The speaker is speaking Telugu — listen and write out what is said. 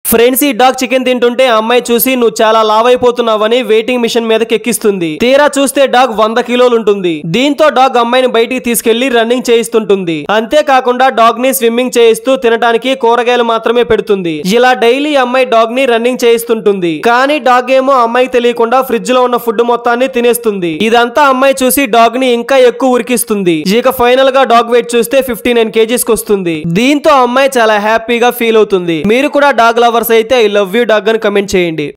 ఫ్రెండ్స్ ఈ డాగ్ చికెన్ తింటుంటే ఆ అమ్మాయి చూసి నువ్వు చాలా లావ్ అయిపోతున్నావని వెయిటింగ్ మిషన్ మీదకి ఎక్కిస్తుంది తీరా చూస్తే డాగ్ వంద కిలోలు ఉంటుంది దీంతో డాగ్ అమ్మాయిని బయటికి తీసుకెళ్లి రన్నింగ్ చేయిస్తుంటుంది అంతేకాకుండా డాగ్ ని స్విమ్మింగ్ చేయిస్తూ తినడానికి కూరగాయలు మాత్రమే పెడుతుంది ఇలా డైలీ అమ్మాయి డాగ్ ని రన్నింగ్ చేయిస్తుంటుంది కానీ డాగ్ ఏమో అమ్మాయికి తెలియకుండా ఫ్రిడ్జ్ లో ఉన్న ఫుడ్ మొత్తాన్ని తినేస్తుంది ఇదంతా అమ్మాయి చూసి డాగ్ ని ఇంకా ఎక్కువ ఉరికిస్తుంది ఇక ఫైనల్ గా డాగ్ వెయిట్ చూస్తే ఫిఫ్టీ నైన్ కేజీస్ వస్తుంది దీంతో అమ్మాయి చాలా హ్యాపీగా ఫీల్ అవుతుంది మీరు కూడా డాగ్ లవర్స్ అయితే ఐ లవ్ యూ డాగ్ అని కమెంట్ చేయండి